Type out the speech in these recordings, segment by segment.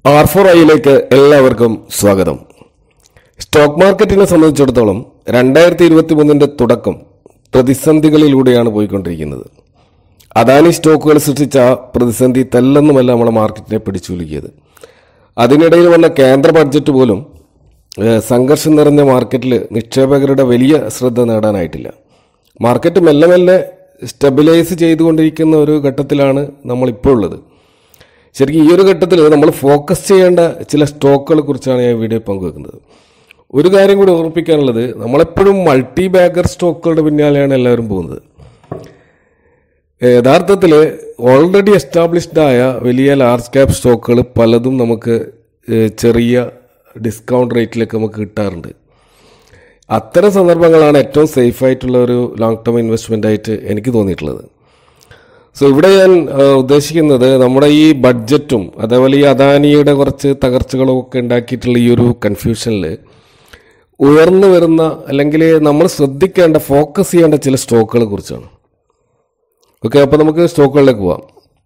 R four ഐയിലേക്ക് എല്ലാവർക്കും സ്വാഗതം stock മാർക്കറ്റിനെ സംബന്ധിച്ചിടത്തോളം രണ്ടായിരത്തി ഇരുപത്തി മൂന്നിന്റെ തുടക്കം പ്രതിസന്ധികളിലൂടെയാണ് പോയിക്കൊണ്ടിരിക്കുന്നത് അദാനി സ്റ്റോക്കുകൾ സൃഷ്ടിച്ച പ്രതിസന്ധി തെല്ലെന്നുമല്ല നമ്മളെ മാർക്കറ്റിനെ പിടിച്ചുലുക്കിയത് അതിനിടയിൽ വന്ന കേന്ദ്ര ബഡ്ജറ്റ് പോലും ഏഹ്, സംഘർഷം നിറഞ്ഞ മാർക്കറ്റിൽ നിക്ഷേപകരുടെ വലിയ ശ്രദ്ധ നേടാനായിട്ടില്ല മാർക്കറ്റ് മെല്ലെ മെല്ലെ സ്റ്റെബിലൈസ് ചെയ്തുകൊണ്ടിരിക്കുന്ന ഒരു ഘട്ടത്തിലാണ് നമ്മളിപ്പോൾ ഉള്ളത് ശരിക്കും ഈ ഒരു ഘട്ടത്തിൽ നമ്മൾ ഫോക്കസ് ചെയ്യേണ്ട ചില സ്റ്റോക്കുകളെ കുറിച്ചാണ് ഞാൻ ഈ വീഡിയോ പങ്കുവെക്കുന്നത് ഒരു കാര്യം കൂടി ഓർമ്മിപ്പിക്കാനുള്ളത് നമ്മളെപ്പോഴും മൾട്ടി ബാഗർ സ്റ്റോക്കുകളുടെ പിന്നാലെയാണ് എല്ലാവരും പോകുന്നത് യഥാർത്ഥത്തിൽ ഓൾറെഡി എസ്റ്റാബ്ലിഷ്ഡ് ആയ വലിയ ലാർജ് ക്യാപ് സ്റ്റോക്കുകൾ പലതും നമുക്ക് ഏഹ്, ചെറിയ ഡിസ്കൗണ്ട് റേറ്റിലൊക്കെ നമുക്ക് കിട്ടാറുണ്ട് അത്തരം സന്ദർഭങ്ങളാണ് ഏറ്റവും സേഫ് ആയിട്ടുള്ള ഒരു ലോങ് ടേം ഇൻവെസ്റ്റ്മെൻ്റ് ആയിട്ട് എനിക്ക് തോന്നിയിട്ടുള്ളത് സോ ഇവിടെ ഞാൻ ആ, ഉദ്ദേശിക്കുന്നത് നമ്മുടെ ഈ ബഡ്ജറ്റും അതേപോലെ ഈ അദാനിയുടെ കുറച്ച് തകർച്ചകളും ഒക്കെ ഉണ്ടാക്കിയിട്ടുള്ള ഈ ഒരു കൺഫ്യൂഷനിൽ ഉയർന്നു വരുന്ന അല്ലെങ്കിൽ നമ്മൾ ശ്രദ്ധിക്കേണ്ട ഫോക്കസ് ചെയ്യേണ്ട ചില സ്റ്റോക്കുകളെ കുറിച്ചാണ് ഓക്കെ അപ്പോൾ നമുക്ക് സ്റ്റോക്കുകളിലേക്ക് പോവാം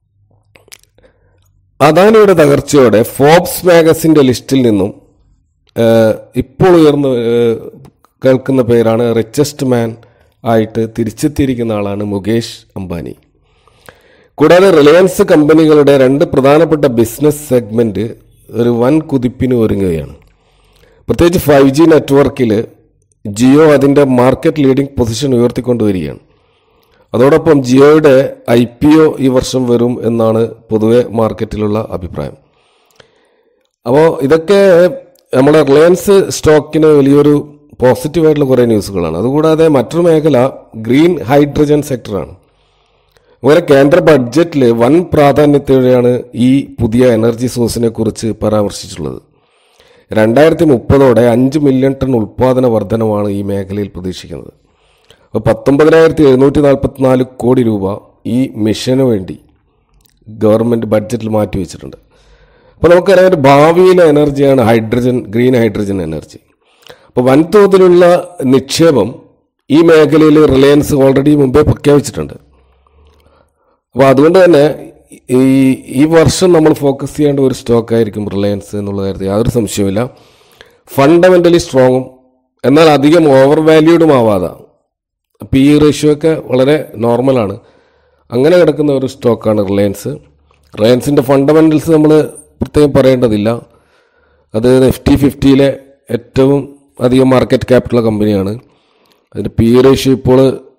അദാനിയുടെ തകർച്ചയോടെ ഫോബ്സ് മാഗസിന്റെ ലിസ്റ്റിൽ നിന്നും ആ, ഇപ്പോൾ ഉയർന്നു ആ, കേൾക്കുന്ന പേരാണ് റിച്ചസ്റ്റ് മാൻ ആയിട്ട് തിരിച്ചെത്തിയിരിക്കുന്ന ആളാണ് മുകേഷ് അംബാനി കൂടാതെ റിലയൻസ് കമ്പനികളുടെ രണ്ട് പ്രധാനപ്പെട്ട ബിസിനസ് സെഗ്മെന്റ് ഒരു വൻ കുതിപ്പിന് ഒരുങ്ങുകയാണ് പ്രത്യേകിച്ച് ഫൈവ് ജി നെറ്റ്വർക്കിൽ ജിയോ അതിൻ്റെ മാർക്കറ്റ് ലീഡിംഗ് പൊസിഷൻ ഉയർത്തിക്കൊണ്ടുവരികയാണ് അതോടൊപ്പം ജിയോയുടെ ഐ പി ഒ ഈ വർഷം വരും എന്നാണ് പൊതുവെ മാർക്കറ്റിലുള്ള അഭിപ്രായം അപ്പോൾ ഇതൊക്കെ നമ്മുടെ റിലയൻസ് സ്റ്റോക്കിന് വലിയൊരു പോസിറ്റീവായിട്ടുള്ള കുറേ ന്യൂസുകളാണ് അതുകൂടാതെ മറ്റൊരു മേഖല ഗ്രീൻ ഹൈഡ്രജൻ സെക്ടറാണ് അതുപോലെ കേന്ദ്ര ബഡ്ജറ്റിൽ വൻ പ്രാധാന്യത്തോടെയാണ് ഈ പുതിയ എനർജി സോഴ്സിനെ കുറിച്ച് പരാമർശിച്ചിട്ടുള്ളത് രണ്ടായിരത്തി മുപ്പതോടെ അഞ്ച് മില്യൺ ടൺ ഉൽപ്പാദന വർധനമാണ് ഈ മേഖലയിൽ പ്രതീക്ഷിക്കുന്നത് അപ്പോൾ പത്തൊമ്പതിനായിരത്തി എഴുന്നൂറ്റി നാൽപ്പത്തിനാല് കോടി രൂപ ഈ മിഷന് വേണ്ടി ഗവൺമെൻറ് ബഡ്ജറ്റിൽ മാറ്റിവെച്ചിട്ടുണ്ട് അപ്പോൾ നമുക്കറിയാം ഒരു ഭാവിയിലെ എനർജിയാണ് ഹൈഡ്രജൻ ഗ്രീൻ ഹൈഡ്രജൻ എനർജി അപ്പോൾ വൻതോതിലുള്ള നിക്ഷേപം ഈ മേഖലയിൽ റിലയൻസ് ഓൾറെഡി മുമ്പേ പ്രഖ്യാപിച്ചിട്ടുണ്ട് അപ്പോൾ അതുകൊണ്ട് തന്നെ ഈ ഈ വർഷം നമ്മൾ ഫോക്കസ് ചെയ്യേണ്ട ഒരു സ്റ്റോക്ക് ആയിരിക്കും റിലയൻസ് എന്നുള്ള കാര്യത്തിൽ യാതൊരു സംശയവുമില്ല ഫണ്ടമെൻ്റലി സ്ട്രോങ്ങും എന്നാൽ അധികം ഓവർ വാല്യൂഡും ആവാതെ പി ഇ റേഷ്യോ ഒക്കെ വളരെ നോർമലാണ് അങ്ങനെ കിടക്കുന്ന ഒരു സ്റ്റോക്കാണ് റിലയൻസ് റിലയൻസിൻ്റെ ഫണ്ടമെൻ്റൽസ് നമ്മൾ പ്രത്യേകം പറയേണ്ടതില്ല അത് നിഫ്റ്റി ഫിഫ്റ്റിയിലെ ഏറ്റവും അധികം മാർക്കറ്റ് ക്യാപിറ്റലുള്ള കമ്പനിയാണ് അതിൻ്റെ പി ഇ റേഷ്യോ ഇപ്പോൾ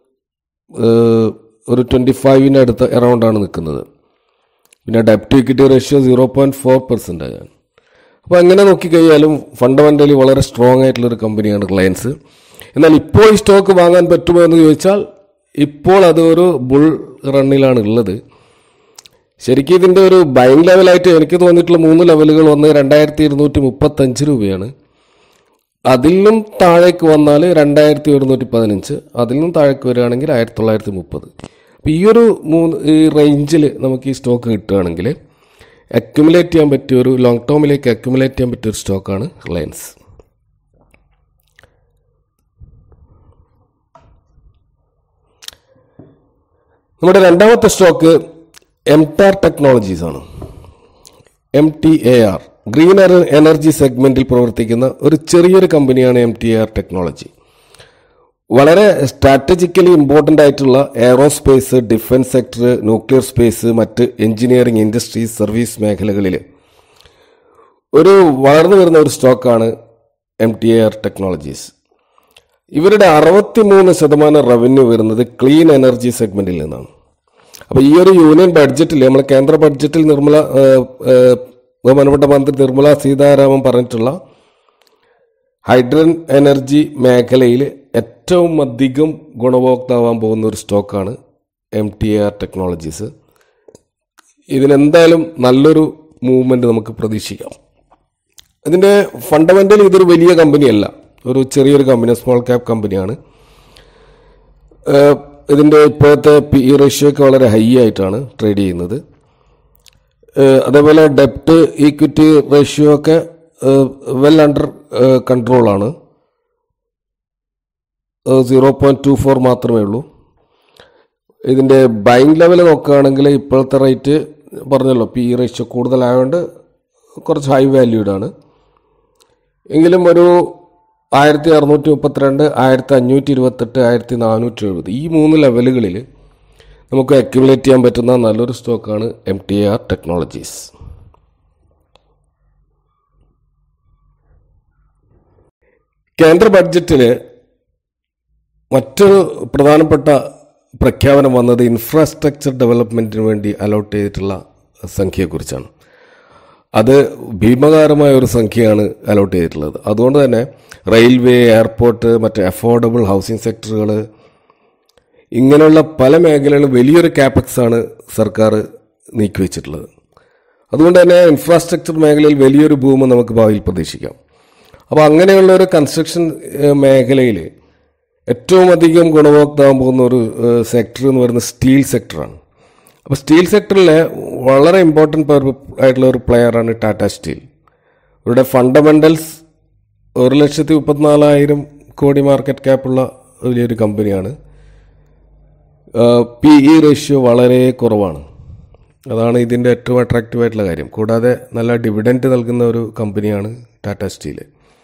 ഏഹ്, ഒരു ട്വൻറ്റി ഫൈവിൻ്റെ അടുത്ത് അറൗണ്ടാണ് നിൽക്കുന്നത് പിന്നെ ഡെപ്റ്റ് equity ratio zero point four percentage ആണ് അപ്പോൾ അങ്ങനെ നോക്കിക്കഴിഞ്ഞാലും ഫണ്ടമെൻ്റലി വളരെ സ്ട്രോങ് ആയിട്ടുള്ളൊരു കമ്പനിയാണ് റിലയൻസ് എന്നാൽ ഇപ്പോൾ ഈ സ്റ്റോക്ക് വാങ്ങാൻ പറ്റുമോ എന്ന് ചോദിച്ചാൽ ഇപ്പോൾ അത് ഒരു ബുൾ റണ്ണിലാണ് ഉള്ളത് ശരിക്കും ഇതിൻ്റെ ഒരു ബൈങ് ലെവലായിട്ട് എനിക്ക് തോന്നിയിട്ടുള്ള മൂന്ന് ലെവലുകൾ ഒന്ന് രണ്ടായിരത്തി ഇരുന്നൂറ്റി മുപ്പത്തഞ്ച് രൂപയാണ് അതിൽ നിന്നും താഴേക്ക് വന്നാൽ രണ്ടായിരത്തി ഒരുന്നൂറ്റി പതിനഞ്ച് അതിൽ നിന്നും താഴേക്ക് വരികയാണെങ്കിൽ ആയിരത്തി തൊള്ളായിരത്തി മുപ്പത് അപ്പോൾ ഈ ഒരു മൂന്ന് ഈ റേഞ്ചിൽ നമുക്ക് ഈ സ്റ്റോക്ക് കിട്ടുകയാണെങ്കിൽ അക്യുമുലേറ്റ് ചെയ്യാൻ പറ്റിയ ഒരു ലോങ് ടേമിലേക്ക് അക്യുമുലേറ്റ് ചെയ്യാൻ പറ്റിയ ഒരു സ്റ്റോക്കാണ് റിലയൻസ് നമ്മുടെ രണ്ടാമത്തെ സ്റ്റോക്ക് എം ടാർ ടെക്നോളജീസ് ആണ് M T A R green എന- എനർജി സെഗ്മെന്റിൽ പ്രവർത്തിക്കുന്ന ഒരു ചെറിയൊരു കമ്പനിയാണ് എം ടി ആർ ടെക്നോളജി വളരെ സ്ട്രാറ്റജിക്കലി ഇമ്പോർട്ടൻ്റ് ആയിട്ടുള്ള aerospace defence sector nuclear space മറ്റ് എഞ്ചിനീയറിംഗ് ഇൻഡസ്ട്രീസ് സർവീസ് മേഖലകളിൽ ഒരു വളർന്നു വരുന്ന ഒരു സ്റ്റോക്കാണ് എം ടി ആർ ടെക്നോളജീസ് ഇവരുടെ അറുപത്തിമൂന്ന് ശതമാനം റവന്യൂ വരുന്നത് ക്ലീൻ എനർജി സെഗ്മെന്റിൽ നിന്നാണ് അപ്പോൾ ഈ ഒരു യൂണിയൻ ബഡ്ജറ്റിൽ നമ്മളെ കേന്ദ്ര ബഡ്ജറ്റിൽ നിർമ്മല ഏഹ്, ഏഹ്, ബഹുമാനപ്പെട്ട മന്ത്രി നിർമ്മല സീതാരാമൻ പറഞ്ഞിട്ടുള്ള ഹൈഡ്രജൻ എനർജി മേഖലയിൽ ഏറ്റവും അധികം ഗുണഭോക്താവാൻ പോകുന്ന ഒരു സ്റ്റോക്കാണ് എം ടി ആർ ടെക്നോളജീസ് ഇതിനെന്തായാലും നല്ലൊരു മൂവ്മെന്റ് നമുക്ക് പ്രതീക്ഷിക്കാം ഇതിൻ്റെ ഫണ്ടമെൻ്റലി ഇതൊരു വലിയ കമ്പനിയല്ല ഒരു ചെറിയൊരു കമ്പനി സ്മോൾ ക്യാപ് കമ്പനിയാണ് ഏഹ് ഇതിൻ്റെ ഇപ്പോഴത്തെ പി ഇ റേഷ്യോ ഒക്കെ വളരെ ഹൈ ആയിട്ടാണ് ട്രേഡ് ചെയ്യുന്നത് ഏഹ് അതേപോലെ ഡെപ്റ്റ് ഈക്വിറ്റി റേഷ്യോ ഒക്കെ വെൽ അണ്ടർ കൺട്രോളാണ് സീറോ പോയിൻറ്റ് ടു ഫോർ മാത്രമേ ഉള്ളൂ ഇതിൻ്റെ ബൈങ് ലെവൽ നോക്കുകയാണെങ്കിൽ ഇപ്പോഴത്തെ റേറ്റ് പറഞ്ഞല്ലോ പി ഇ റേഷ്യോ കൂടുതലായതുകൊണ്ട് കുറച്ച് ഹൈ വാല്യൂഡ് ആണ് എങ്കിലും ഒരു ആയിരത്തി അറുന്നൂറ്റി മുപ്പത്തിരണ്ട് ആയിരത്തി അഞ്ഞൂറ്റി ഇരുപത്തെട്ട് ആയിരത്തി നാനൂറ്റി എഴുപത് ഈ മൂന്ന് ലെവലുകളിൽ നമുക്ക് അക്യുമുലേറ്റ് ചെയ്യാൻ പറ്റുന്ന നല്ലൊരു സ്റ്റോക്കാണ് എം ടി ആർ ടെക്നോളജീസ് കേന്ദ്ര ബഡ്ജറ്റിൽ മറ്റൊരു പ്രധാനപ്പെട്ട പ്രഖ്യാപനം വന്നത് ഇൻഫ്രാസ്ട്രക്ചർ ഡെവലപ്മെൻറ്റിന് വേണ്ടി അലോട്ട് ചെയ്തിട്ടുള്ള സംഖ്യയെക്കുറിച്ചാണ് അത് ഭീമകാരമായ ഒരു സംഖ്യയാണ് അലോട്ട് ചെയ്തിട്ടുള്ളത് അതുകൊണ്ട് തന്നെ റെയിൽവേ എയർപോർട്ട് മറ്റ് അഫോർഡബിൾ ഹൗസിംഗ് സെക്ടറുകൾ ഇങ്ങനെയുള്ള പല മേഖലകളിലും വലിയൊരു ക്യാപക്സ് ആണ് സർക്കാർ നീക്കിവെച്ചിട്ടുള്ളത് അതുകൊണ്ട് തന്നെ ഇൻഫ്രാസ്ട്രക്ചർ മേഖലയിൽ വലിയൊരു ബൂം നമുക്ക് ഭാവിയിൽ പ്രതീക്ഷിക്കാം അപ്പോൾ അങ്ങനെയുള്ള ഒരു കൺസ്ട്രക്ഷൻ മേഖലയിൽ ഏറ്റവും അധികം ഗുണഭോക്താവാൻ പോകുന്ന ഒരു സെക്ടർ എന്ന് പറയുന്നത് സ്റ്റീൽ സെക്ടറാണ് അപ്പോൾ സ്റ്റീൽ സെക്ടറിലെ വളരെ ഇമ്പോർട്ടൻ്റ് ആയിട്ടുള്ള ഒരു പ്ലെയറാണ് ടാറ്റ സ്റ്റീൽ ഇവരുടെ ഫണ്ടമെൻ്റൽസ് ഒരു ലക്ഷത്തി മുപ്പത്തിനാലായിരം കോടി മാർക്കറ്റ് ക്യാപ്പുള്ള വലിയൊരു കമ്പനിയാണ് പി ഇ റേഷ്യോ വളരെ കുറവാണ് അതാണ് ഇതിൻ്റെ ഏറ്റവും അട്രാക്റ്റീവ് ആയിട്ടുള്ള കാര്യം കൂടാതെ നല്ല ഡിവിഡൻറ്റ് നൽകുന്ന ഒരു കമ്പനിയാണ് ടാറ്റ സ്റ്റീൽ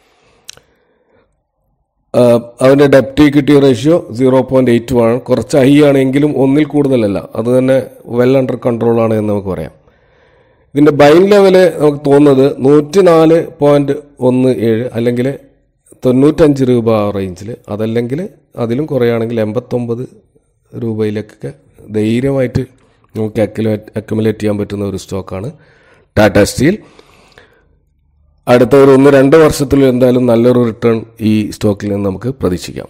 അതിൻ്റെ ഡെപ്റ്റ് equity ratio zero point eight ആണ് കുറച്ച് ഹൈ ആണെങ്കിലും ഒന്നിൽ കൂടുതലല്ല അത് തന്നെ വെൽ അണ്ടർ കൺട്രോൾ ആണ് എന്ന് നമുക്ക് പറയാം ഇതിൻ്റെ ബൈൻ ലെവല് നമുക്ക് തോന്നുന്നത് നൂറ്റി നാല് പോയിൻറ്റ് ഒന്ന് ഏഴ് അല്ലെങ്കിൽ തൊണ്ണൂറ്റഞ്ച് രൂപ ആ റേഞ്ചിൽ അതല്ലെങ്കിൽ അതിലും കുറയുകയാണെങ്കിൽ എൺപത്തൊമ്പത് രൂപയിലേക്കൊക്കെ ധൈര്യമായിട്ട് നമുക്ക് അക്യുലേറ്റ് അക്യുമുലേറ്റ് ചെയ്യാൻ പറ്റുന്ന ഒരു സ്റ്റോക്കാണ് ടാറ്റ സ്റ്റീൽ അടുത്ത ഒരു ഒന്ന് രണ്ട് വർഷത്തിൽ എന്തായാലും നല്ലൊരു റിട്ടേൺ ഈ സ്റ്റോക്കിൽ നിന്ന് നമുക്ക് പ്രതീക്ഷിക്കാം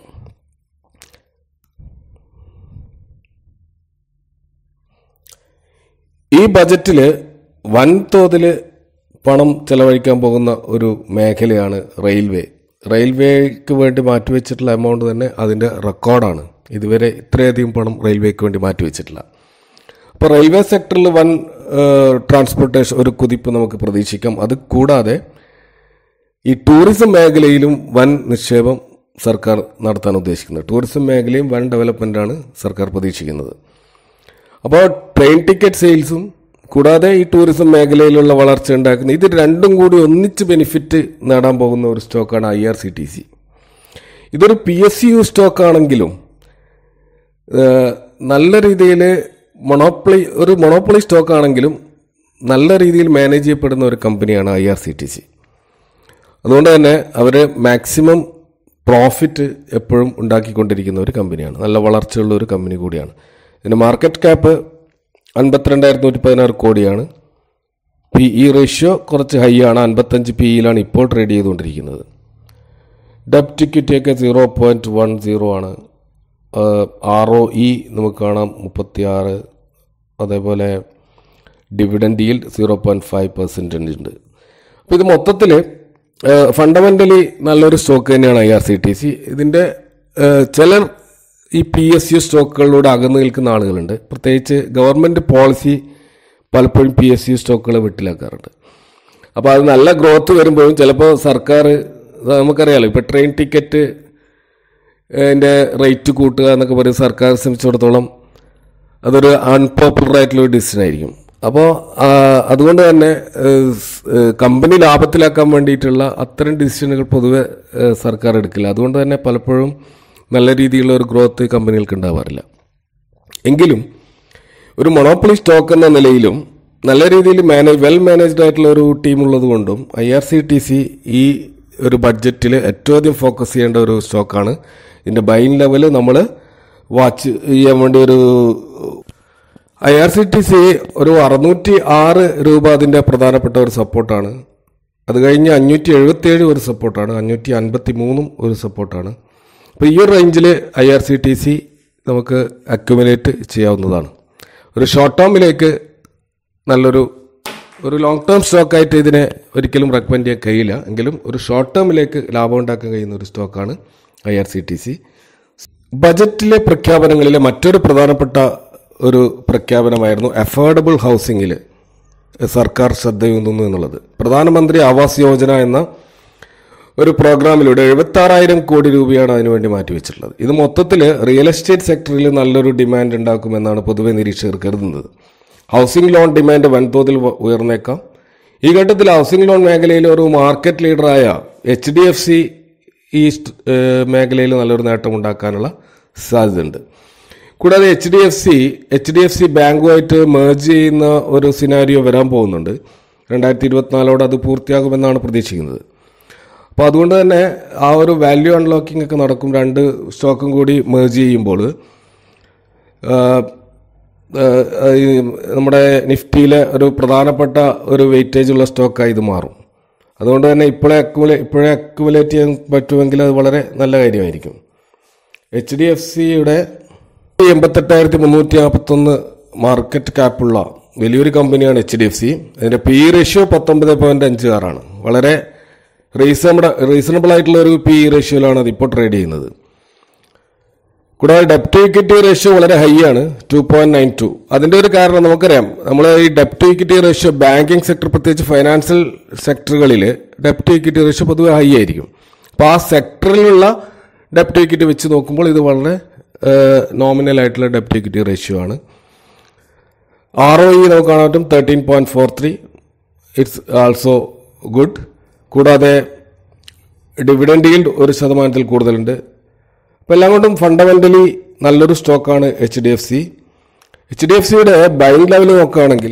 ഈ ബജറ്റിൽ വൻതോതിൽ പണം ചെലവഴിക്കാൻ പോകുന്ന ഒരു മേഖലയാണ് റെയിൽവേ റെയിൽവേക്ക് വേണ്ടി മാറ്റിവെച്ചിട്ടുള്ള എമൗണ്ട് തന്നെ അതിൻ്റെ റെക്കോർഡാണ് ഇതുവരെ ഇത്രയധികം പണം റെയിൽവേക്ക് വേണ്ടി മാറ്റിവെച്ചിട്ടില്ല അപ്പോൾ റെയിൽവേ സെക്ടറിൽ വൻ ട്രാൻസ്പോർട്ടേഷൻ ഒരു കുതിപ്പ് നമുക്ക് പ്രതീക്ഷിക്കാം അത് കൂടാതെ ഈ ടൂറിസം മേഖലയിലും വൻ നിക്ഷേപം സർക്കാർ നടത്താൻ ഉദ്ദേശിക്കുന്നത് ടൂറിസം മേഖലയും വൻ ഡെവലപ്മെൻ്റാണ് സർക്കാർ പ്രതീക്ഷിക്കുന്നത് അപ്പോൾ ട്രെയിൻ ടിക്കറ്റ് സെയിൽസും കൂടാതെ ഈ ടൂറിസം മേഖലയിലുള്ള വളർച്ച ഉണ്ടാക്കുന്ന ഇത് രണ്ടും കൂടി ഒന്നിച്ച് ബെനിഫിറ്റ് നേടാൻ പോകുന്ന ഒരു സ്റ്റോക്കാണ് I R C T C ഇതൊരു പി എസ് യു സ്റ്റോക്കാണെങ്കിലും നല്ല രീതിയിൽ മൊണോപ്പൊളി ഒരു മൊണോപ്പൊളി സ്റ്റോക്കാണെങ്കിലും നല്ല രീതിയിൽ മാനേജ് ചെയ്യപ്പെടുന്ന ഒരു കമ്പനിയാണ് I R C T C അതുകൊണ്ട് തന്നെ അവർ മാക്സിമം പ്രോഫിറ്റ് എപ്പോഴും ഉണ്ടാക്കിക്കൊണ്ടിരിക്കുന്ന ഒരു കമ്പനിയാണ് നല്ല വളർച്ചയുള്ള ഒരു കമ്പനി കൂടിയാണ് ഇതിൻ്റെ മാർക്കറ്റ് ക്യാപ്പ് അൻപത്തിരണ്ടായിരത്തി നൂറ്റി പതിനാറ് കോടിയാണ് പി ഇ റേഷ്യോ കുറച്ച് ഹൈ ആണ് അൻപത്തഞ്ച് പി ഇയിലാണ് ഇപ്പോൾ ട്രേഡ് ചെയ്തുകൊണ്ടിരിക്കുന്നത് ഡെപ്റ്റ് ഇക്വിറ്റിയൊക്കെ സീറോ പോയിൻറ്റ് വൺ സീറോ ആണ് ആർ ഒ ഇ നമുക്ക് കാണാം മുപ്പത്തിയാറ് അതേപോലെ dividend yield zero point five percentage ഉണ്ട് അപ്പോൾ ഇത് മൊത്തത്തിൽ ഫണ്ടമെൻ്റലി നല്ലൊരു സ്റ്റോക്ക് തന്നെയാണ് I R C T C ഇതിൻ്റെ ചിലർ ഈ പി എസ് യു സ്റ്റോക്കുകളിലൂടെ അകന്നു നിൽക്കുന്ന ആളുകളുണ്ട് പ്രത്യേകിച്ച് ഗവൺമെൻറ് പോളിസി പലപ്പോഴും പി എസ് യു സ്റ്റോക്കുകളെ വിട്ടിലാക്കാറുണ്ട് അപ്പോൾ അത് നല്ല ഗ്രോത്ത് വരുമ്പോഴും ചിലപ്പോൾ സർക്കാർ നമുക്കറിയാലോ ഇപ്പോൾ ട്രെയിൻ ടിക്കറ്റ് അതിൻ്റെ റേറ്റ് കൂട്ടുക എന്നൊക്കെ പറയും സർക്കാർ ശ്രമിച്ചിടത്തോളം അതൊരു അൺപോപ്പുലർ ആയിട്ടുള്ള ഒരു ഡിസിഷൻ ആയിരിക്കും അപ്പോൾ അതുകൊണ്ട് തന്നെ കമ്പനി ലാഭത്തിലാക്കാൻ വേണ്ടിയിട്ടുള്ള അത്തരം ഡിസിഷനുകൾ പൊതുവെ സർക്കാർ എടുക്കില്ല അതുകൊണ്ട് തന്നെ പലപ്പോഴും നല്ല രീതിയിലുള്ള ഒരു ഗ്രോത്ത് കമ്പനികൾക്ക് ഉണ്ടാവാറില്ല എങ്കിലും ഒരു മൊണോപ്പൊളി സ്റ്റോക്ക് എന്ന നിലയിലും നല്ല രീതിയിൽ മാനേജ് വെൽ മാനേജ്ഡ് ആയിട്ടുള്ള ഒരു ടീം ഉള്ളത് കൊണ്ടും I R C T C ഈ ഒരു ബഡ്ജറ്റിൽ ഏറ്റവും അധികം ഫോക്കസ് ചെയ്യേണ്ട ഒരു സ്റ്റോക്കാണ് ഇതിൻ്റെ ബൈൻ ലെവൽ നമ്മൾ വാച്ച് ചെയ്യാൻ വേണ്ടി ഒരു I R C T C ഒരു അറുന്നൂറ്റി ആറ് രൂപ അതിൻ്റെ പ്രധാനപ്പെട്ട ഒരു സപ്പോർട്ടാണ് അത് കഴിഞ്ഞ് അഞ്ഞൂറ്റി എഴുപത്തിയേഴ് ഒരു സപ്പോർട്ടാണ് അഞ്ഞൂറ്റി അൻപത്തി മൂന്നും ഒരു സപ്പോർട്ടാണ് അപ്പോൾ ഈ ഒരു റേഞ്ചിൽ I R C T C നമുക്ക് അക്യുമുലേറ്റ് ചെയ്യാവുന്നതാണ് ഒരു ഷോർട്ട് ടേമിലേക്ക് നല്ലൊരു ഒരു ലോങ് ടേം സ്റ്റോക്കായിട്ട് ഇതിനെ ഒരിക്കലും റെക്കമെൻഡ് ചെയ്യാൻ കഴിയില്ല എങ്കിലും ഒരു ഷോർട്ട് ടേമിലേക്ക് ലാഭം ഉണ്ടാക്കാൻ കഴിയുന്ന ഒരു സ്റ്റോക്കാണ് I R C T C ബജറ്റിലെ പ്രഖ്യാപനങ്ങളിലെ മറ്റൊരു പ്രധാനപ്പെട്ട ഒരു പ്രഖ്യാപനമായിരുന്നു അഫോർഡബിൾ ഹൗസിങ്ങിൽ സർക്കാർ ശ്രദ്ധയൂന്നുന്നു എന്നുള്ളത് പ്രധാനമന്ത്രി ആവാസ് യോജന എന്ന ഒരു പ്രോഗ്രാമിലൂടെ എഴുപത്താറായിരം കോടി രൂപയാണ് അതിനുവേണ്ടി മാറ്റിവെച്ചിട്ടുള്ളത് ഇത് മൊത്തത്തിൽ റിയൽ എസ്റ്റേറ്റ് സെക്ടറിൽ നല്ലൊരു ഡിമാൻഡ് ഉണ്ടാക്കുമെന്നാണ് പൊതുവെ നിരീക്ഷകർ കരുതുന്നത് ഹൗസിംഗ് ലോൺ ഡിമാൻഡ് വൻതോതിൽ ഉയർന്നേക്കാം ഈ ഘട്ടത്തിൽ ഹൗസിംഗ് ലോൺ മേഖലയിൽ ഒരു മാർക്കറ്റ് ലീഡറായ എച്ച് ഡി എഫ് സി ഈ സ്റ്റ്- ഏഹ് മേഖലയിൽ നല്ലൊരു നേട്ടം ഉണ്ടാക്കാനുള്ള സാധ്യതയുണ്ട് കൂടാതെ H D F C H D F C ബാങ്കുമായിട്ട് മേർജ് ചെയ്യുന്ന ഒരു സിനാരിയോ വരാൻ പോകുന്നുണ്ട് രണ്ടായിരത്തി ഇരുപത്തിനാലോടെ അത് പൂർത്തിയാകുമെന്നാണ് പ്രതീക്ഷിക്കുന്നത് അപ്പോൾ അതുകൊണ്ട് തന്നെ ആ ഒരു വാല്യൂ അൺലോക്കിംഗ് ഒക്കെ നടക്കും രണ്ട് സ്റ്റോക്കും കൂടി മേർജ് ചെയ്യുമ്പോൾ ആഹ്, ആഹ്, ഈ നമ്മുടെ നിഫ്റ്റിയിലെ ഒരു പ്രധാനപ്പെട്ട ഒരു വെയിറ്റേജ് ഉള്ള സ്റ്റോക്കായി ഇത് മാറും അതുകൊണ്ട് തന്നെ ഇപ്പോഴേ അക്യുമുലേ ഇപ്പോഴേ അക്യുമുലേറ്റ് ചെയ്യാൻ പറ്റുമെങ്കിൽ അത് വളരെ നല്ല കാര്യമായിരിക്കും എച്ച് ഡി എഫ് സിയുടെ എൺപത്തെട്ടായിരത്തി മുന്നൂറ്റി നാൽപ്പത്തൊന്ന് മാർക്കറ്റ് ക്യാപ്പുള്ള വലിയൊരു കമ്പനിയാണ് എച്ച് ഡി എഫ് സി അതിന്റെ പി റേഷ്യോ പത്തൊമ്പത് പോയിന്റ് അഞ്ച് ആറാണ് വളരെ റീസണബിൾ റീസണബിൾ ആയിട്ടുള്ള ഒരു പി റേഷ്യോയിലാണ് അത് ഇപ്പോൾ ട്രേഡ് ചെയ്യുന്നത് കൂടാതെ ഡെപ്റ്റ് ഇക്വിറ്റി റേഷ്യോ വളരെ ഹൈ ആണ് ടു പോയിന്റ് നയൻ ടു അതിന്റെ ഒരു കാരണം നമുക്കറിയാം നമ്മൾ ഈ ഡെപ്റ്റ് ഇക്വിറ്റി റേഷ്യോ ബാങ്കിങ് സെക്ടർ പ്രത്യേകിച്ച് ഫൈനാൻഷ്യൽ സെക്ടറുകളിൽ ഡെപ്റ്റ് ഇക്വിറ്റി റേഷ്യോ പൊതുവെ ഹൈ ആയിരിക്കും അപ്പോൾ ആ സെക്ടറിലുള്ള ഡെപ്റ്റ് ഇക്വിറ്റി വെച്ച് നോക്കുമ്പോൾ ഇത് വളരെ നോമിനൽ ആയിട്ടുള്ള ഡെപ്റ്റ് ഇക്വിറ്റി റേഷ്യോ ആണ് ആർ ഒ ഇ നമുക്ക് കാണാൻ പറ്റും thirteen point four three it's also good കൂടാതെ ഡിവിഡൻഡ് yield ഒരു ശതമാനത്തിൽ കൂടുതലുണ്ട് അപ്പോൾ എല്ലാം കൊണ്ടും ഫണ്ടമെന്റലി നല്ലൊരു സ്റ്റോക്കാണ് H D F C H D F സിയുടെ ബൈങ് ലെവൽ നോക്കുകയാണെങ്കിൽ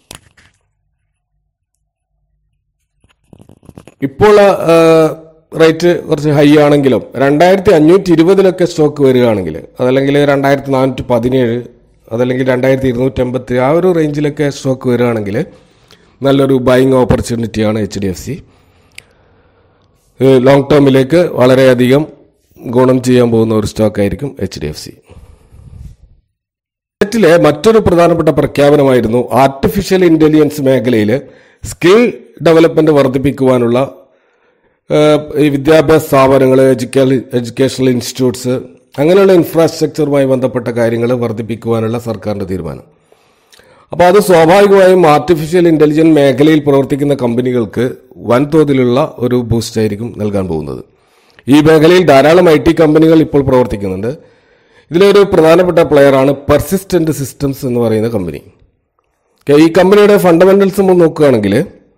ഇപ്പോൾ റേറ്റ് കുറച്ച് ഹൈ ആണെങ്കിലും രണ്ടായിരത്തി അഞ്ഞൂറ്റി ഇരുപതിലൊക്കെ സ്റ്റോക്ക് വരികയാണെങ്കിൽ അതല്ലെങ്കിൽ രണ്ടായിരത്തി നാനൂറ്റി പതിനേഴ് അതല്ലെങ്കിൽ രണ്ടായിരത്തി ഇരുന്നൂറ്റി അമ്പത്തി ആ ഒരു റേഞ്ചിലൊക്കെ സ്റ്റോക്ക് വരികയാണെങ്കിൽ നല്ലൊരു ബൈങ് ഓപ്പർച്യൂണിറ്റിയാണ് H D F C long ടേമിലേക്ക് വളരെയധികം ഗുണം ചെയ്യാൻ പോകുന്ന ഒരു സ്റ്റോക്ക് ആയിരിക്കും എച്ച് ഡി എഫ് സി ബജറ്റിലെ മറ്റൊരു പ്രധാനപ്പെട്ട പ്രഖ്യാപനമായിരുന്നു ആർട്ടിഫിഷ്യൽ ഇന്റലിജൻസ് മേഖലയിൽ സ്കിൽ ഡെവലപ്മെന്റ് വർദ്ധിപ്പിക്കുവാനുള്ള ഏഹ്, ഈ വിദ്യാഭ്യാസ സ്ഥാപനങ്ങൾ എഡ്യൂക്കൽ എഡ്യൂക്കേഷണൽ ഇൻസ്റ്റിറ്റ്യൂട്ട്സ് അങ്ങനെയുള്ള ഇൻഫ്രാസ്ട്രക്ചറുമായി ബന്ധപ്പെട്ട കാര്യങ്ങൾ വർദ്ധിപ്പിക്കുവാനുള്ള സർക്കാരിന്റെ തീരുമാനം അപ്പോൾ അത് സ്വാഭാവികമായും ആർട്ടിഫിഷ്യൽ ഇന്റലിജൻസ് മേഖലയിൽ പ്രവർത്തിക്കുന്ന കമ്പനികൾക്ക് വൻതോതിലുള്ള ഒരു ബൂസ്റ്റ് ആയിരിക്കും നൽകാൻ പോകുന്നത് ഈ മേഖലയിൽ ധാരാളം ഐ ടി കമ്പനികൾ ഇപ്പോൾ പ്രവർത്തിക്കുന്നുണ്ട് ഇതിലൊരു പ്രധാനപ്പെട്ട പ്ലെയറാണ് പെർസിസ്റ്റന്റ് സിസ്റ്റംസ് എന്ന് പറയുന്ന കമ്പനി ഓക്കേ, ഈ കമ്പനിയുടെ ഫണ്ടമെന്റൽസ് നമ്മൾ നോക്കുകയാണെങ്കിൽ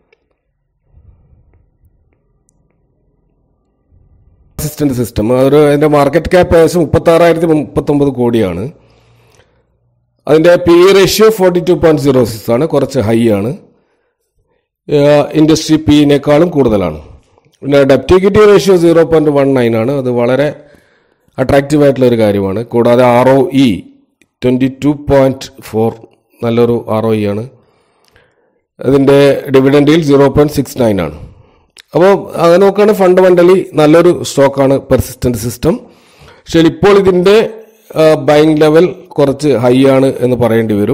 പെർസിസ്റ്റന്റ് സിസ്റ്റം അതൊരു അതിന്റെ മാർക്കറ്റ് ക്യാപ്പ് ഏകദേശം മുപ്പത്തി ആറായിരത്തി മുപ്പത്തൊമ്പത് കോടിയാണ് അതിന്റെ P ratio forty two point zero six ആണ് കുറച്ച് ഹൈ ആണ് ഇൻഡസ്ട്രി പിന്നേക്കാളും കൂടുതലാണ് പിന്നെ ഡെപ്റ്റ് equity ratio zero point one nine ആണ് അത് വളരെ അട്രാക്റ്റീവ് ആയിട്ടുള്ള ഒരു കാര്യമാണ് കൂടാതെ R O E twenty two point four നല്ലൊരു ആർ ഒ ഇ ആണ് അതിൻ്റെ ഡിവിഡൻഡിൽ സീറോ പോയിന്റ് സിക്സ് നയൻ ആണ് അപ്പോൾ അങ്ങനെ നോക്കുകയാണെങ്കിൽ ഫണ്ടമെന്റലി നല്ലൊരു സ്റ്റോക്കാണ് പെർസിസ്റ്റന്റ് സിസ്റ്റം പക്ഷേ ഇപ്പോൾ ഇതിൻ്റെ ബൈങ് ലെവൽ കുറച്ച് ഹൈ ആണ് എന്ന് പറയേണ്ടി വരും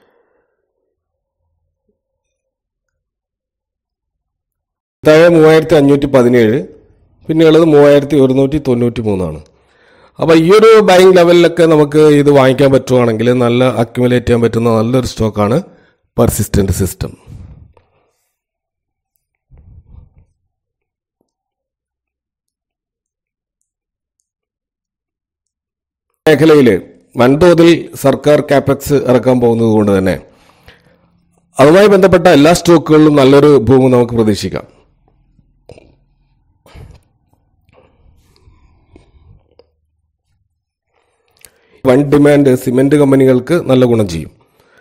താഴെ മൂവായിരത്തി അഞ്ഞൂറ്റി പതിനേഴ് പിന്നെയുള്ളത് മൂവായിരത്തി ഒരുന്നൂറ്റി തൊണ്ണൂറ്റി മൂന്നാണ് അപ്പോൾ ഈ ഒരു ബൈങ് ലെവലിലൊക്കെ നമുക്ക് ഇത് വാങ്ങിക്കാൻ പറ്റുവാണെങ്കിൽ നല്ല അക്യുമുലേറ്റ് ചെയ്യാൻ പറ്റുന്ന നല്ലൊരു സ്റ്റോക്കാണ് പെർസിസ്റ്റന്റ് സിസ്റ്റം മേഖലയിൽ വൻതോതിൽ സർക്കാർ കാപ്പക്സ് ഇറക്കാൻ പോകുന്നത് കൊണ്ട് തന്നെ അതുമായി ബന്ധപ്പെട്ട എല്ലാ സ്റ്റോക്കുകളിലും നല്ലൊരു ഭൂമി നമുക്ക് പ്രതീക്ഷിക്കാം വൺ ഡിമാൻഡ് സിമെന്റ് കമ്പനികൾക്ക് നല്ല ഗുണം ചെയ്യും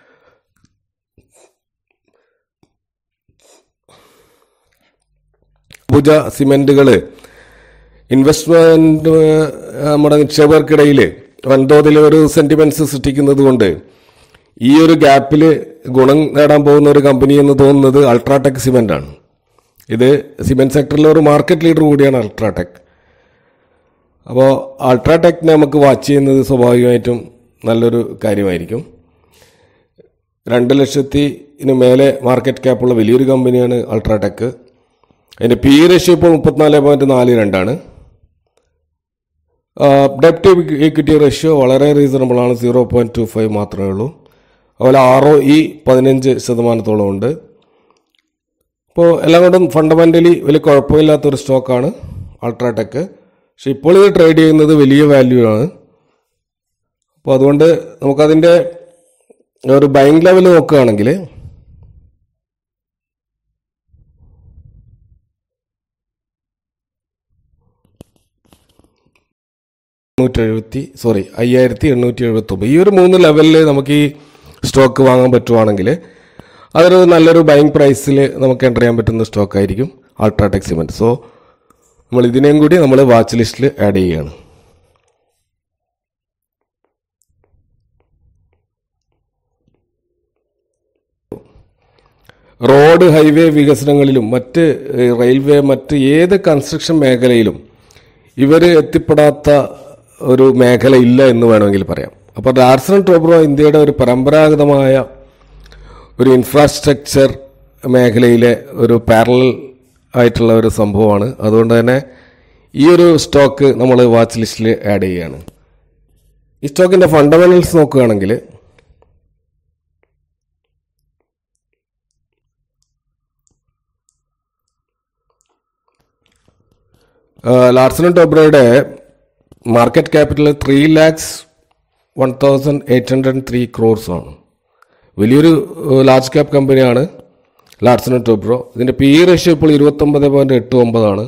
ഭുജ സിമെന്റുകൾ ഇൻവെസ്റ്റ്മെന്റ് നമ്മുടെ നിക്ഷേപകർക്കിടയിൽ വൻതോതിൽ ഒരു സെന്റിമെന്റ്സ് സൃഷ്ടിക്കുന്നത് കൊണ്ട് ഈ ഒരു ഗ്യാപ്പിൽ ഗുണം നേടാൻ പോകുന്ന ഒരു കമ്പനി എന്ന് തോന്നുന്നത് അൾട്രാടെക് സിമെന്റ് ആണ് ഇത് സിമെന്റ് സെക്ടറിലെ ഒരു മാർക്കറ്റ് ലീഡർ കൂടിയാണ് അൾട്രാടെക് അപ്പോൾ അൾട്രാടെക്കിനെ നമുക്ക് വാച്ച് ചെയ്യുന്നത് സ്വാഭാവികമായിട്ടും നല്ലൊരു കാര്യമായിരിക്കും രണ്ട് ലക്ഷത്തിന് മേലെ മാർക്കറ്റ് ക്യാപ്പുള്ള വലിയൊരു കമ്പനിയാണ് അൾട്രാടെക് അതിൻ്റെ പി റേഷ്യോ ഇപ്പോൾ മുപ്പത്തിനാല് പോയിന്റ് നാല് രണ്ടാണ് ഡെപ്റ്റ് ഇക്വിറ്റി റേഷ്യോ വളരെ റീസണബിൾ ആണ് സീറോ പോയിന്റ് ടു ഫൈവ് മാത്രമേ ഉള്ളൂ അതുപോലെ ആർ ഒ ഇ പതിനഞ്ച് ശതമാനത്തോളം ഉണ്ട് അപ്പോൾ എല്ലാം കൊണ്ടും ഫണ്ടമെന്റലി വലിയ കുഴപ്പമില്ലാത്തൊരു സ്റ്റോക്കാണ് അൾട്രാടെക് പക്ഷെ ഇപ്പോൾ ഇത് ട്രേഡ് ചെയ്യുന്നത് വലിയ വാല്യൂ ആണ് അപ്പോൾ അതുകൊണ്ട് നമുക്കതിൻ്റെ ഒരു ബൈങ് ലെവൽ നോക്കുകയാണെങ്കിൽ എണ്ണൂറ്റി എഴുപത്തി സോറി അയ്യായിരത്തി എണ്ണൂറ്റി എഴുപത്തി ഒമ്പത് ഈ ഒരു മൂന്ന് ലെവലിൽ നമുക്ക് ഈ സ്റ്റോക്ക് വാങ്ങാൻ പറ്റുവാണെങ്കിൽ അതൊരു നല്ലൊരു ബൈങ് പ്രൈസിൽ നമുക്ക് എൻ്റർ ചെയ്യാൻ പറ്റുന്ന സ്റ്റോക്ക് ആയിരിക്കും അൾട്രാടെക് സിമെൻറ്റ് സോ നമ്മൾ ഇതിനെയും കൂടി നമ്മൾ വാച്ച് ലിസ്റ്റിൽ ആഡ് ചെയ്യുകയാണ് റോഡ് ഹൈവേ വികസനങ്ങളിലും മറ്റ് ഏഹ്, റെയിൽവേ മറ്റ് ഏത് കൺസ്ട്രക്ഷൻ മേഖലയിലും ഇവർ എത്തിപ്പെടാത്ത ഒരു മേഖല ഇല്ല എന്ന് വേണമെങ്കിൽ പറയാം അപ്പോൾ ലാർസൺ ടോബ്രോ ഇന്ത്യയുടെ ഒരു പരമ്പരാഗതമായ ഒരു ഇൻഫ്രാസ്ട്രക്ചർ മേഖലയിലെ ഒരു പാരലൽ ആയിട്ടുള്ള ഒരു സംഭവമാണ് അതുകൊണ്ട് തന്നെ ഈ ഒരു സ്റ്റോക്ക് നമ്മൾ വാച്ച് ലിസ്റ്റിൽ ആഡ് ചെയ്യുകയാണ് ഈ സ്റ്റോക്കിൻ്റെ ഫണ്ടമെന്റൽസ് നോക്കുകയാണെങ്കിൽ ലാർസൺ ടോബ്രോയുടെ market capital three lakhs one thousand eight hundred three crores ആണ് വലിയൊരു ലാർജ് ക്യാപ് കമ്പനിയാണ് ലാർസൺ ടോബ്രോ ഇതിൻ്റെ പി ഇ റേഷ്യോ ഇപ്പോൾ ഇരുപത്തൊമ്പത് പോയിൻറ്റ് എട്ട് ഒമ്പതാണ്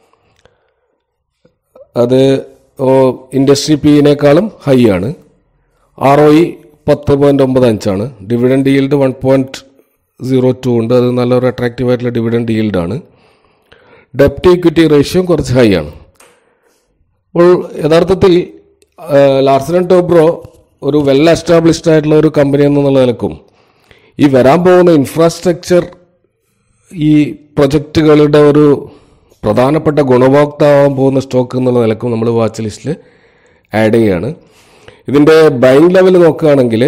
അത് ഇൻഡസ്ട്രി പിയിനേക്കാളും ഹൈ ആണ് ആർ ഒ ഇ പത്ത് പോയിൻറ്റ് ഒമ്പത് അഞ്ചാണ് dividend yield one point zero two ഉണ്ട് അത് നല്ലൊരു അട്രാക്റ്റീവ് ആയിട്ടുള്ള ഡിവിഡൻഡ് yield ഡെപ്റ്റ് ഇക്വിറ്റി റേഷ്യോ കുറച്ച് ഹൈ ആണ് അപ്പോൾ യഥാർത്ഥത്തിൽ ലാർസൺ ടോബ്രോ ഒരു വെൽ എസ്റ്റാബ്ലിഷ്ഡ് ആയിട്ടുള്ള ഒരു കമ്പനി എന്നുള്ള നിലക്കും ഈ വരാൻ പോകുന്ന ഇൻഫ്രാസ്ട്രക്ചർ ഈ പ്രൊജക്റ്റുകളുടെ ഒരു പ്രധാനപ്പെട്ട ഗുണഭോക്താവാൻ പോകുന്ന സ്റ്റോക്ക് എന്നുള്ള നിലക്കും നമ്മൾ വാച്ച് ലിസ്റ്റിൽ ആഡ് ചെയ്യുകയാണ് ഇതിൻ്റെ ബൈങ് ലെവൽ നോക്കുകയാണെങ്കിൽ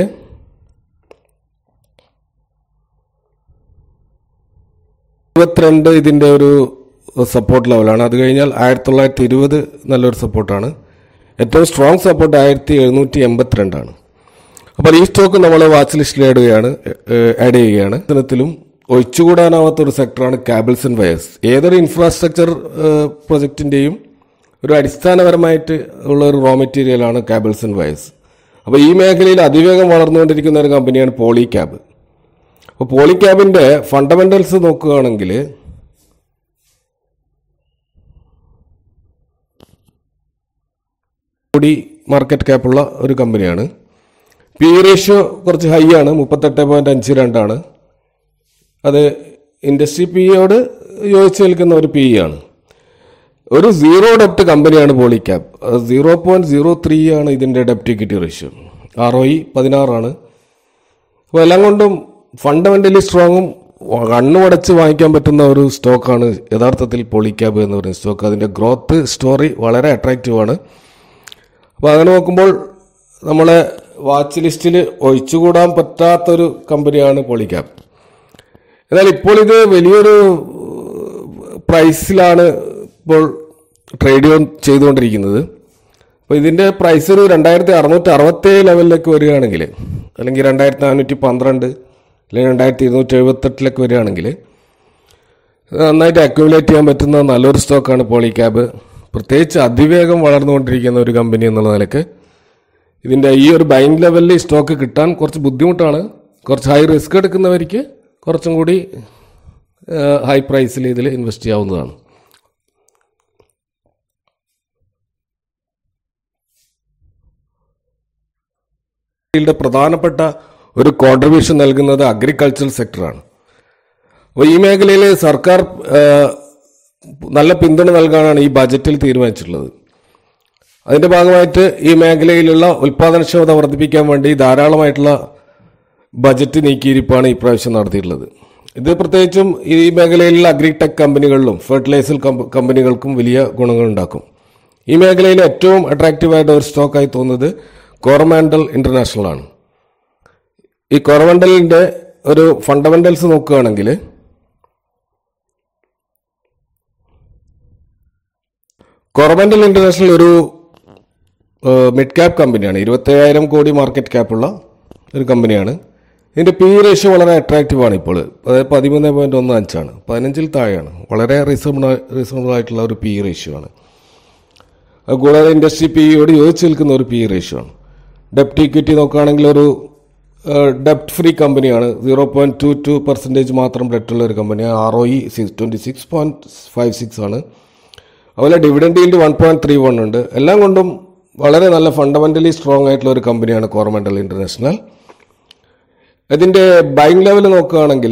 ഇരുപത്തിരണ്ട് ഇതിൻ്റെ ഒരു സപ്പോർട്ട് ലെവലാണ് അത് കഴിഞ്ഞാൽ ആയിരത്തി തൊള്ളായിരത്തി ഇരുപത് നല്ലൊരു സപ്പോർട്ടാണ് ഏറ്റവും സ്ട്രോങ് സപ്പോർട്ട് ആയിരത്തി എഴുന്നൂറ്റി എൺപത്തിരണ്ടാണ് അപ്പോൾ ഈ സ്റ്റോക്ക് നമ്മൾ വാച്ച് ലിസ്റ്റിൽ ആഡ് ചെയ്യുകയാണ് ആഡ് ചെയ്യുകയാണ് ഇത്തരത്തിലും ഒഴിച്ചുകൂടാനാവാത്ത ഒരു സെക്ടറാണ് കാബിൾസ് ആൻഡ് വയേഴ്സ് ഏതൊരു ഇൻഫ്രാസ്ട്രക്ചർ പ്രൊജക്റ്റിൻ്റെയും ഒരു അടിസ്ഥാനപരമായിട്ട് ഉള്ള ഒരു റോ മെറ്റീരിയലാണ് കാബിൾസ് ആൻഡ് വയേഴ്സ് അപ്പോൾ ഈ മേഖലയിൽ അതിവേഗം വളർന്നുകൊണ്ടിരിക്കുന്ന ഒരു കമ്പനിയാണ് പോളി ക്യാബ് അപ്പോൾ പോളി ക്യാബിൻ്റെ ഫണ്ടമെന്റൽസ് നോക്കുകയാണെങ്കിൽ കൂടി മാർക്കറ്റ് ക്യാപ്പുള്ള ഒരു കമ്പനിയാണ് പി റേഷ്യോ കുറച്ച് ഹൈ ആണ് മുപ്പത്തെട്ട് പോയിന്റ് അഞ്ച് രണ്ടാണ് അത് ഇൻഡസ്ട്രി പിയോട് യോജിച്ച് നിൽക്കുന്ന ഒരു പി ആണ് ഒരു സീറോ ഡെപ്റ്റ് കമ്പനിയാണ് Polycab zero point zero three ആണ് ഇതിൻ്റെ ഡെപ്റ്റ് equity ratio R O E പതിനാറാണ് അപ്പോൾ എല്ലാം കൊണ്ടും ഫണ്ടമെന്റലി സ്ട്രോങ്ങും കണ്ണുമടച്ച് വാങ്ങിക്കാൻ പറ്റുന്ന ഒരു സ്റ്റോക്കാണ് യഥാർത്ഥത്തിൽ പോളിക്യാബ് എന്ന് പറയുന്ന സ്റ്റോക്ക് അതിൻ്റെ ഗ്രോത്ത് സ്റ്റോറി വളരെ അട്രാക്റ്റീവ് ആണ് അപ്പോൾ അങ്ങനെ നോക്കുമ്പോൾ നമ്മളെ വാച്ച് ലിസ്റ്റിൽ ഒഴിച്ചുകൂടാൻ പറ്റാത്തൊരു കമ്പനിയാണ് പോളിക്യാബ് എന്നാൽ ഇപ്പോൾ ഇത് വലിയൊരു പ്രൈസിലാണ് ഇപ്പോൾ ട്രേഡ് ചെയ്തുകൊണ്ടിരിക്കുന്നത് അപ്പോൾ ഇതിൻ്റെ പ്രൈസ് ഒരു രണ്ടായിരത്തി അറുന്നൂറ്റി അറുപത്തേഴ് ലെവലിലേക്ക് വരികയാണെങ്കിൽ അല്ലെങ്കിൽ രണ്ടായിരത്തി നാനൂറ്റി പന്ത്രണ്ട് അല്ലെങ്കിൽ രണ്ടായിരത്തി ഇരുന്നൂറ്റി എഴുപത്തെട്ടിലേക്ക് വരികയാണെങ്കിൽ നന്നായിട്ട് അക്യുമുലേറ്റ് ചെയ്യാൻ പറ്റുന്ന നല്ലൊരു സ്റ്റോക്കാണ് പോളിക്യാബ് പ്രത്യേകിച്ച് അതിവേഗം വളർന്നുകൊണ്ടിരിക്കുന്ന ഒരു കമ്പനി എന്നുള്ള നിലക്ക് ഇതിൻ്റെ ഈ ഒരു ബൈങ് ലെവലിൽ ഈ സ്റ്റോക്ക് കിട്ടാൻ കുറച്ച് ബുദ്ധിമുട്ടാണ് കുറച്ച് ഹൈ റിസ്ക് എടുക്കുന്നവർക്ക് കുറച്ചും കൂടി ഹൈ പ്രൈസിൽ ഇതിൽ ഇൻവെസ്റ്റ് ചെയ്യാവുന്നതാണ് യുടെ പ്രധാനപ്പെട്ട ഒരു കോൺട്രിബ്യൂഷൻ നൽകുന്നത് അഗ്രികൾച്ചറൽ സെക്ടറാണ് അപ്പോൾ ഈ മേഖലയിൽ സർക്കാർ ആ, നല്ല പിന്തുണ നൽകാനാണ് ഈ ബജറ്റിൽ തീരുമാനിച്ചിട്ടുള്ളത് അതിന്റെ ഭാഗമായിട്ട് ഈ മേഖലയിലുള്ള ഉൽപാദനക്ഷമത വർദ്ധിപ്പിക്കാൻ വേണ്ടി ധാരാളമായിട്ടുള്ള ബജറ്റ് നീക്കിയിരിപ്പാണ് ഈ പ്രാവശ്യം നടത്തിയിട്ടുള്ളത് ഇത് പ്രത്യേകിച്ചും ഈ മേഖലയിലുള്ള അഗ്രിടെക് കമ്പനികളിലും ഫെർട്ടിലൈസർ കമ്പ- കമ്പനികൾക്കും വലിയ ഗുണങ്ങൾ ഉണ്ടാക്കും ഈ മേഖലയിൽ ഏറ്റവും അട്രാക്റ്റീവായിട്ട് ഒരു സ്റ്റോക്കായി തോന്നുന്നത് കോറമാൻഡൽ ഇന്റർനാഷണൽ ആണ് ഈ കോറമൻഡലിന്റെ ഒരു ഫണ്ടമെന്റൽസ് നോക്കുകയാണെങ്കിൽ കോറമൻഡൽ ഇന്റർനാഷണൽ ഒരു മിഡ് ക്യാപ് കമ്പനിയാണ് ഇരുപത്തേഴായിരം കോടി മാർക്കറ്റ് ക്യാപ്പുള്ള ഒരു കമ്പനിയാണ് ഇതിന്റെ പി റേഷ്യോ വളരെ അട്രാക്റ്റീവ് ആണ് ഇപ്പോൾ അതായത് പതിമൂന്ന് പോയിന്റ് ഒന്ന് അഞ്ചാണ് പതിനഞ്ചിൽ താഴെയാണ് വളരെ റീസണബിൾ റീസണബിൾ ആയിട്ടുള്ള ഒരു പി റേഷ്യോ ആണ് അത് കൂടാതെ ഇൻഡസ്ട്രി പിയോട് യോജിച്ച് നിൽക്കുന്ന ഒരു പി റേഷ്യോ ആണ് ഡെപ്റ്റ് ഇക്വിറ്റി നോക്കുകയാണെങ്കിൽ ഒരു ഡെപ്റ്റ് ഫ്രീ കമ്പനിയാണ് zero point two two percentage മാത്രം ഡെറ്റ് ഉള്ള ഒരു കമ്പനിയാണ് R O E six twenty six point five six ആണ് അതുപോലെ dividend yield one point three one ഉണ്ട് എല്ലാം കൊണ്ടും വളരെ നല്ല ഫണ്ടമെൻ്റലി സ്ട്രോങ് ആയിട്ടുള്ള ഒരു കമ്പനിയാണ് കോറമൻഡൽ ഇൻ്റർനാഷണൽ ഇതിൻ്റെ ബൈങ് ലെവൽ നോക്കുകയാണെങ്കിൽ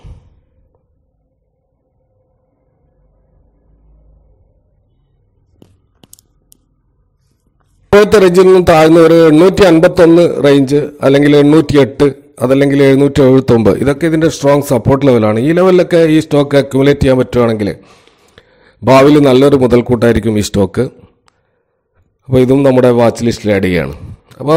ഇപ്പോഴത്തെ റേഞ്ചിൽ നിന്നും താഴ്ന്ന ഒരു എണ്ണൂറ്റി അൻപത്തൊന്ന് റേഞ്ച് അല്ലെങ്കിൽ എണ്ണൂറ്റി എട്ട് അതല്ലെങ്കിൽ എഴുന്നൂറ്റി എഴുപത്തൊമ്പത് ഇതൊക്കെ ഇതിൻ്റെ സ്ട്രോങ് സപ്പോർട്ട് ലെവലാണ് ഈ ലെവലിലൊക്കെ ഈ സ്റ്റോക്ക് അക്യുമുലേറ്റ് ചെയ്യാൻ പറ്റുവാണെങ്കിൽ ഭാവിയിൽ നല്ലൊരു മുതൽക്കൂട്ടായിരിക്കും ഈ സ്റ്റോക്ക് അപ്പോൾ ഇതും നമ്മുടെ വാച്ച് ലിസ്റ്റിൽ ആഡ് ചെയ്യുകയാണ് അപ്പോൾ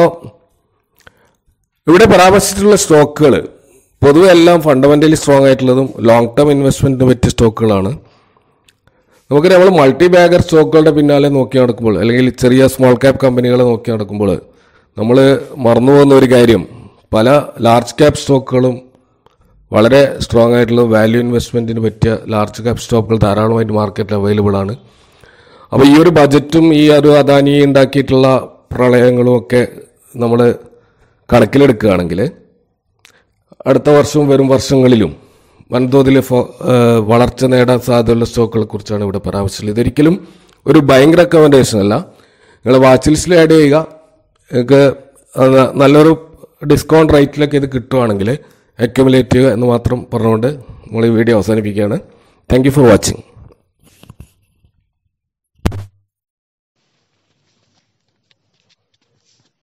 ഇവിടെ പരാമർശിച്ചിട്ടുള്ള സ്റ്റോക്കുകൾ പൊതുവെ എല്ലാം ഫണ്ടമെൻ്റലി സ്ട്രോങ് ആയിട്ടുള്ളതും ലോങ് ടേം ഇൻവെസ്റ്റ്മെൻറ്റിന് പറ്റിയ സ്റ്റോക്കുകളാണ് നമുക്ക് നമ്മൾ മൾട്ടി ബാഗർ സ്റ്റോക്കുകളുടെ പിന്നാലെ നോക്കി നടക്കുമ്പോൾ അല്ലെങ്കിൽ ചെറിയ സ്മോൾ ക്യാപ് കമ്പനികളെ നോക്കി നടക്കുമ്പോൾ നമ്മൾ മറന്നു പോകുന്ന ഒരു കാര്യം പല ലാർജ് ക്യാപ് സ്റ്റോക്കുകളും വളരെ സ്ട്രോങ് ആയിട്ടുള്ള വാല്യൂ ഇൻവെസ്റ്റ്മെൻറ്റിന് പറ്റിയ ലാർജ് ക്യാപ് സ്റ്റോക്കുകൾ ധാരാളമായിട്ട് മാർക്കറ്റിൽ അവൈലബിൾ ആണ് അപ്പോൾ ഈ ഒരു ബജറ്റും ഈ ഒരു അദാനി ഉണ്ടാക്കിയിട്ടുള്ള പ്രളയങ്ങളും ഒക്കെ നമ്മൾ കണക്കിലെടുക്കുകയാണെങ്കിൽ അടുത്ത വർഷവും വരും വർഷങ്ങളിലും വൻതോതിൽ ഫോ- ഏഹ് വളർച്ച നേടാൻ സാധ്യതയുള്ള സ്റ്റോക്കുകളെ കുറിച്ചാണ് ഇവിടെ പരാമർശിച്ചത് ഇതൊരിക്കലും ഒരു ഭയങ്കര റെക്കമെൻഡേഷൻ അല്ല നിങ്ങൾ വാച്ച് ലിസ്റ്റിൽ ആഡ് ചെയ്യുക നിങ്ങൾക്ക് അത് നല്ലൊരു ഡിസ്കൗണ്ട് റേറ്റിലൊക്കെ ഇത് കിട്ടുവാണെങ്കിൽ അക്യുമുലേറ്റ് ചെയ്യുക എന്ന് മാത്രം പറഞ്ഞുകൊണ്ട് നമ്മൾ ഈ വീഡിയോ അവസാനിപ്പിക്കുകയാണ് താങ്ക് യു ഫോർ വാച്ചിങ്